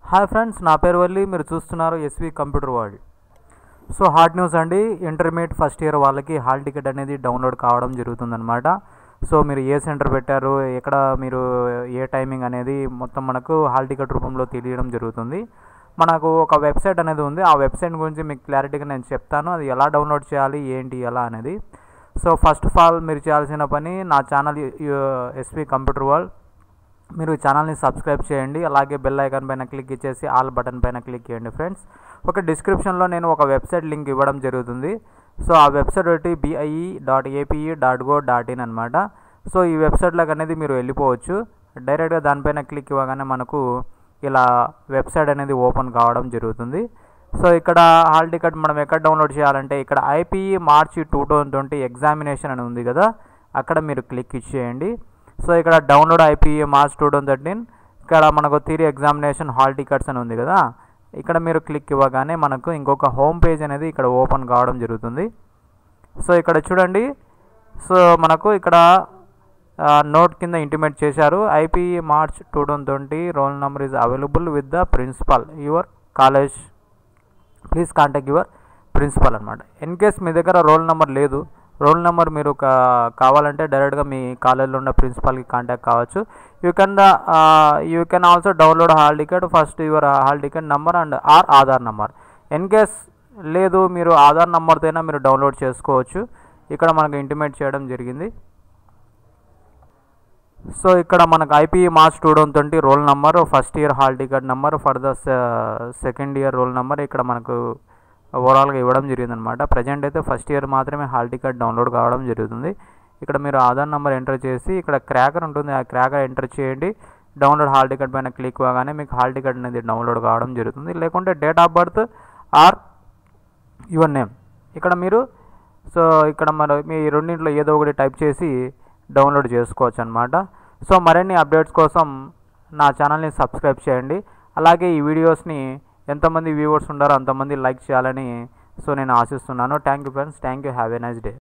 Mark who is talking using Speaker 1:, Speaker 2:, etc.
Speaker 1: hi friends నా పేరు వల్లి మీరు చూస్తున్నారు SV computer world so hot news అండి ఇంటర్మీడియట్ ఫస్ట్ ఇయర్ వాళ్ళకి హాల్ టికెట్ అనేది డౌన్లోడ్ కావడం జరుగుతుందన్నమాట సో మీరు ఏ సెంటర్ పెట్టారు ఎక్కడ మీరు ఏ టైమింగ్ అనేది మొత్తం మనకు హాల్ టికెట్ రూపంలో తెలియడం జరుగుతుంది మనకు ఒక వెబ్సైట్ అనేది ఉంది ఆ వెబ్సైట్ గురించి మీకు క్లారిటీగా నేను చెప్తాను అది ఎలా డౌన్లోడ్ చేయాలి ఏంటి ఎలా అనేది సో ఫస్ట్ ఆఫ్ ఆల్ మీరు చేయాల్సిన పని నా ఛానల్ ఎస్వి కంప్యూటర్ వరల్డ్ మీరు ఛానల్ని సబ్స్క్రైబ్ చేయండి అలాగే బెల్ ఐకాన్ పైన క్లిక్ ఇచ్చేసి ఆల్ బటన్ పైన క్లిక్ చేయండి ఫ్రెండ్స్ ఒక డిస్క్రిప్షన్లో నేను ఒక వెబ్సైట్ లింక్ ఇవ్వడం జరుగుతుంది సో ఆ వెబ్సైట్ ఒకటి BIE dot APE dot go dot in అనమాట సో ఈ వెబ్సైట్లోకి అనేది మీరు వెళ్ళిపోవచ్చు డైరెక్ట్గా దానిపైన క్లిక్ ఇవ్వగానే మనకు ఇలా వెబ్సైట్ అనేది ఓపెన్ కావడం జరుగుతుంది సో ఇక్కడ హాల్ టికెట్ మనం ఎక్కడ డౌన్లోడ్ చేయాలంటే ఇక్కడ IPE March two thousand twenty examination అని ఉంది కదా అక్కడ మీరు క్లిక్ ఇచ్చేయండి సో ఇక్కడ download IPE March two thousand thirteen ఇక్కడ మనకు థిరీ ఎగ్జామినేషన్ హాల్ టికెట్స్ అని ఉంది కదా ఇక్కడ మీరు క్లిక్ ఇవ్వగానే మనకు ఇంకొక హోమ్ పేజ్ అనేది ఇక్కడ ఓపెన్ కావడం జరుగుతుంది సో ఇక్కడ చూడండి సో మనకు ఇక్కడ నోట్ కింద ఇంటిమేట్ చేశారు IPE March two thousand twenty roll number is available with the principal your college please contact your principal అనమాట ఇన్ కేస్ మీ దగ్గర రోల్ నెంబర్ లేదు రోల్ నెంబర్ మీరు కా- కావాలంటే డైరెక్ట్గా మీ కాలేజీలో ఉన్న ప్రిన్సిపాల్కి కాంటాక్ట్ కావచ్చు you can the you can also download hall ticket first your hall ticket number and or Aadhaar number in case లేదు మీరు ఆధార్ నెంబర్తో అయినా మీరు డౌన్లోడ్ చేసుకోవచ్చు ఇక్కడ మనకు ఇంటిమేట్ చేయడం జరిగింది సో ఇక్కడ మనకు IPE March two thousand twenty roll number first year hall ticket number for the second year roll number ఇక్కడ మనకు ఓవరాల్గా ఇవ్వడం జరిగిందనమాట ప్రజెంట్ అయితే ఫస్ట్ ఇయర్ మాత్రమే హాల్ టికెట్ డౌన్లోడ్ కావడం జరుగుతుంది ఇక్కడ మీరు ఆధార్ నెంబర్ ఎంటర్ చేసి ఇక్కడ క్రాకర్ ఉంటుంది ఆ క్రాకర్ ఎంటర్ చేయండి డౌన్లోడ్ హాల్ టికెట్ పైన క్లిక్ కాగానే మీకు హాల్ టికెట్ అనేది డౌన్లోడ్ కావడం జరుగుతుంది లేకుంటే date of birth or your name ఇక్కడ మీరు సో ఇక్కడ మరి మీ రెండింటిలో ఏదో ఒకటి టైప్ చేసి డౌన్లోడ్ చేసుకోవచ్చు అనమాట సో మరిన్ని అప్డేట్స్ కోసం నా ఛానల్ని సబ్స్క్రైబ్ చేయండి అలాగే ఈ వీడియోస్ని ఎంతమంది వ్యూవర్స్ ఉన్నారో అంతమంది లైక్ చేయాలని సో నేను ఆశిస్తున్నాను thank you friends thank you have a nice day